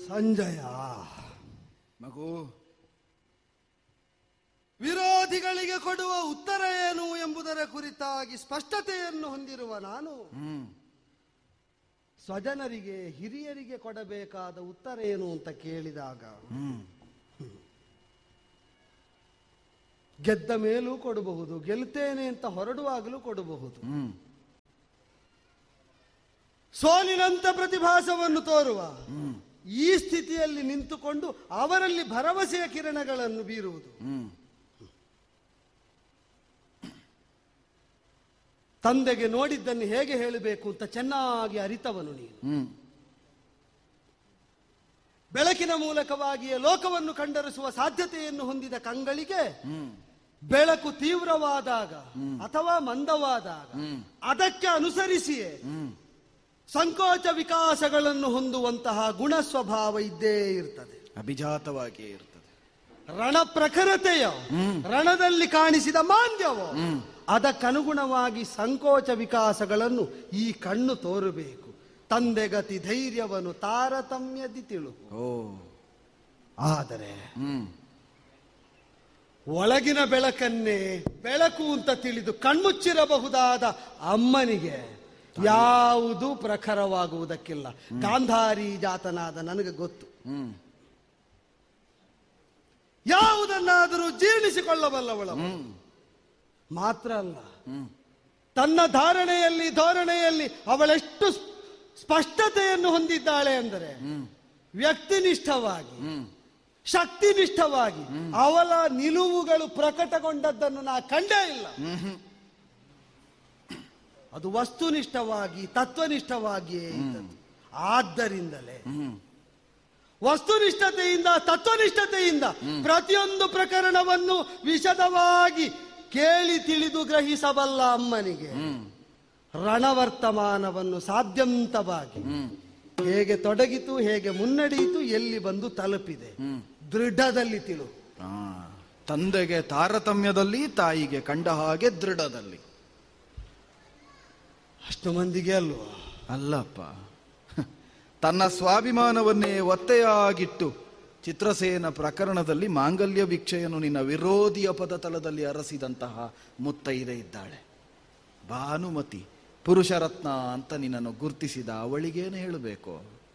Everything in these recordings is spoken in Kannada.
ಸಂಜಯ ಮಗು ವಿರೋಧಿಗಳಿಗೆ ಕೊಡುವ ಉತ್ತರ ಏನು ಎಂಬುದರ ಕುರಿತಾಗಿ ಸ್ಪಷ್ಟತೆಯನ್ನು ಹೊಂದಿರುವ ನಾನು ಹ್ಮ್ ಸ್ವಜನರಿಗೆ ಹಿರಿಯರಿಗೆ ಕೊಡಬೇಕಾದ ಉತ್ತರ ಏನು ಅಂತ ಕೇಳಿದಾಗ ಹ್ಮ್ ಗೆದ್ದ ಮೇಲೂ ಕೊಡಬಹುದು ಗೆಲ್ತೇನೆ ಅಂತ ಹೊರಡುವಾಗಲೂ ಕೊಡಬಹುದು ಹ್ಮ್ ಸೋಲಿನಂತ ಪ್ರತಿಭಾಸವನ್ನು ತೋರುವ ಹ್ಮ್ ಈ ಸ್ಥಿತಿಯಲ್ಲಿ ನಿಂತುಕೊಂಡು ಅವರಲ್ಲಿ ಭರವಸೆಯ ಕಿರಣಗಳನ್ನು ಬೀರುವುದು ಹ್ಮ್ ತಂದೆಗೆ ನೋಡಿದ್ದನ್ನು ಹೇಗೆ ಹೇಳಬೇಕು ಅಂತ ಚೆನ್ನಾಗಿ ಅರಿತವನು ನೀನು ಹ್ಮ್ ಬೆಳಕಿನ ಮೂಲಕವಾಗಿಯೇ ಲೋಕವನ್ನು ಕಂಡರಿಸುವ ಸಾಧ್ಯತೆಯನ್ನು ಹೊಂದಿದ ಕಂಗಳಿಗೆ ಹ್ಮ್ ಬೆಳಕು ತೀವ್ರವಾದಾಗ ಅಥವಾ ಮಂದವಾದಾಗ ಹ್ಮ್. ಅದಕ್ಕೆ ಅನುಸರಿಸಿಯೇ ಹ್ಮ್ ಸಂಕೋಚ ವಿಕಾಸಗಳನ್ನು ಹೊಂದುವಂತಹ ಗುಣ ಸ್ವಭಾವ ಇದ್ದೇ ಇರ್ತದೆ ಅಭಿಜಾತವಾಗಿಯೇ ಇರ್ತದೆ ರಣ ಪ್ರಖರತೆಯ ಹ್ಮ್. ರಣದಲ್ಲಿ ಕಾಣಿಸಿದ ಮಾಂದ್ಯವೋ ಹ್ಮ್. ಅದಕ್ಕನುಗುಣವಾಗಿ ಸಂಕೋಚ ವಿಕಾಸಗಳನ್ನು ಈ ಕಣ್ಣು ತೋರಬೇಕು ತಂದೆಗತಿ ಧೈರ್ಯವನ್ನು ತಾರತಮ್ಯದಿ ತಿಳು ಓ ಆದರೆ ಹ್ಮ್ ಒಳಗಿನ ಬೆಳಕನ್ನೇ ಬೆಳಕು ಅಂತ ತಿಳಿದು ಕಣ್ಮುಚ್ಚಿರಬಹುದಾದ ಅಮ್ಮನಿಗೆ ಯಾವುದು ಪ್ರಖರವಾಗುವುದಕ್ಕಿಲ್ಲ ಗಾಂಧಾರಿ ಜಾತನಾದ ನನಗೆ ಗೊತ್ತು ಹ್ಮ್ ಯಾವುದನ್ನಾದರೂ ಜೀರ್ಣಿಸಿಕೊಳ್ಳಬಲ್ಲವಳು ಹ್ಮ್ ಮಾತ್ರ ಅಲ್ಲ ಹ್ಮ್ ತನ್ನ ಧಾರಣೆಯಲ್ಲಿ ಧೋರಣೆಯಲ್ಲಿ ಅವಳೆಷ್ಟು ಸ್- ಸ್ಪಷ್ಟತೆಯನ್ನು ಹೊಂದಿದ್ದಾಳೆ ಅಂದರೆ ಹ್ಮ್ ವ್ಯಕ್ತಿನಿಷ್ಠವಾಗಿ ಹ್ಮ್ ಶಕ್ತಿನಿಷ್ಠವಾಗಿ ಅವಳ ನಿಲುವುಗಳು ಪ್ರಕಟಗೊಂಡದ್ದನ್ನು ನಾ ಕಂಡೇ ಇಲ್ಲ ಹ್ಮ್ ಹ್ಮ್ ಅದು ವಸ್ತುನಿಷ್ಠವಾಗಿ ತತ್ವನಿಷ್ಠವಾಗಿಯೇ ಇದ್ದದ್ದು ಆದ್ದರಿಂದಲೇ ಹ್ಮ್ ವಸ್ತುನಿಷ್ಠತೆಯಿಂದ ತತ್ವನಿಷ್ಠತೆಯಿಂದ ಪ್ರತಿಯೊಂದು ಪ್ರಕರಣವನ್ನು ವಿಶದವಾಗಿ ಕೇಳಿ ತಿಳಿದು ಗ್ರಹಿಸಬಲ್ಲ ಅಮ್ಮನಿಗೆ ಹ್ಮ್ ರಣವರ್ತಮಾನವನ್ನು ಸಾಧ್ಯಂತವಾಗಿ ಹ್ಮ್ ಹೇಗೆ ತೊಡಗಿತು ಹೇಗೆ ಮುನ್ನಡೆಯಿತು ಎಲ್ಲಿ ಬಂದು ತಲುಪಿದೆ ಹ್ಮ್ ದೃಢದಲ್ಲಿ ತಿಳು ಆ, ತಂದೆಗೆ ತಾರತಮ್ಯದಲ್ಲಿ ತಾಯಿಗೆ ಕಂಡ ಹಾಗೆ ದೃಢದಲ್ಲಿ ಅಷ್ಟು ಮಂದಿಗೆ ಅಲ್ವಾ ಅಲ್ಲಪ್ಪ ತನ್ನ ಸ್ವಾಭಿಮಾನವನ್ನೇ ಒತ್ತೆಯಾಗಿಟ್ಟು ಚಿತ್ರಸೇನ ಪ್ರಕರಣದಲ್ಲಿ ಮಾಂಗಲ್ಯ ಭಿಕ್ಷೆಯನ್ನು ನಿನ್ನ ವಿರೋಧಿಯ ಪದತಲದಲ್ಲಿ ಅರಸಿದಂತಹ ಮುತ್ತೈದೆ ಇದ್ದಾಳೆ ಭಾನುಮತಿ ಪುರುಷರತ್ನ ಅಂತ ನಿನ್ನನ್ನು ಗುರ್ತಿಸಿದ ಅವಳಿಗೇನು ಹೇಳಬೇಕು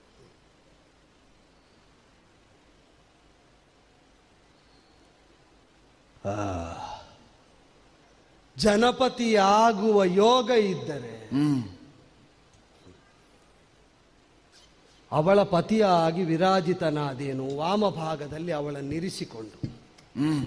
ಜನಪತಿ ಆಗುವ ಯೋಗ ಇದ್ದರೆ ಹ್ಮ್ ಅವಳ ಪತಿಯಾಗಿ ವಿರಾಜಿತನಾದೇನು ವಾಮಭಾಗದಲ್ಲಿ ಅವಳನ್ನಿರಿಸಿಕೊಂಡು ಹ್ಮ್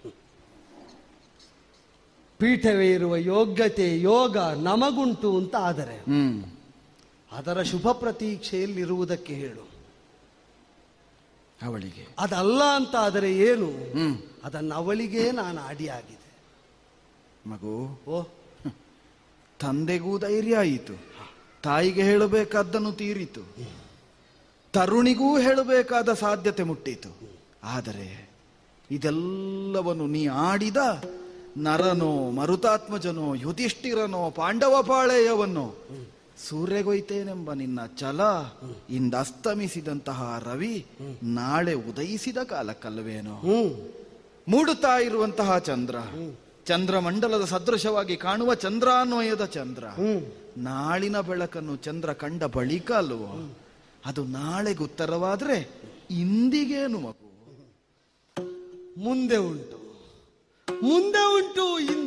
ಪೀಠವೇ ಇರುವ ಯೋಗ್ಯತೆ ಯೋಗ ನಮಗುಂಟು ಅಂತ ಆದರೆ ಹ್ಮ್ ಅದರ ಶುಭ ಪ್ರತೀಕ್ಷೆಯಲ್ಲಿರುವುದಕ್ಕೆ ಹೇಳು ಅವಳಿಗೆ ಅದಲ್ಲ ಅಂತ ಆದರೆ ಏನು ಹ್ಮ್ ಅದನ್ನು ಅವಳಿಗೇ ನಾನು ಅಡಿಯಾಗಿದೆ ಮಗು ಓ ತಂದೆಗೂ ಧೈರ್ಯ ಆಯಿತು ತಾಯಿಗೆ ಹೇಳಬೇಕಾದ್ದನ್ನು ತೀರಿತು ತರುಣಿಗೂ ಹೇಳಬೇಕಾದ ಸಾಧ್ಯತೆ ಮುಟ್ಟಿತು ಆದರೆ ಇದೆಲ್ಲವನ್ನು ನೀ ಆಡಿದ ನರನೋ ಮರುತಾತ್ಮಜನೋ ಯುಧಿಷ್ಠಿರನೋ ಪಾಂಡವಪಾಳೆಯವನ್ನೋ ಸೂರ್ಯಗೊಯ್ತೇನೆಂಬ ನಿನ್ನ ಛಲ ಇಂದಸ್ತಮಿಸಿದಂತಹ ರವಿ ನಾಳೆ ಉದಯಿಸಿದ ಕಾಲಕ್ಕಲ್ಲವೇನೋ ಹ್ಮ್ ಮೂಡುತ್ತಾ ಇರುವಂತಹ ಚಂದ್ರ ಚಂದ್ರಮಂಡಲದ ಸದೃಶವಾಗಿ ಕಾಣುವ ಚಂದ್ರಾನ್ವಯದ ಚಂದ್ರ ಹ್ಮ್ ನಾಳಿನ ಬೆಳಕನ್ನು ಚಂದ್ರ ಕಂಡ ಬಳಿಕ ಅಲ್ವೋ ಅದು ನಾಳೆಗೆ ಉತ್ತರವಾದ್ರೆ ಇಂದಿಗೇನು ಮಗು ಮುಂದೆ ಉಂಟು ಮುಂದೆ ಉಂಟು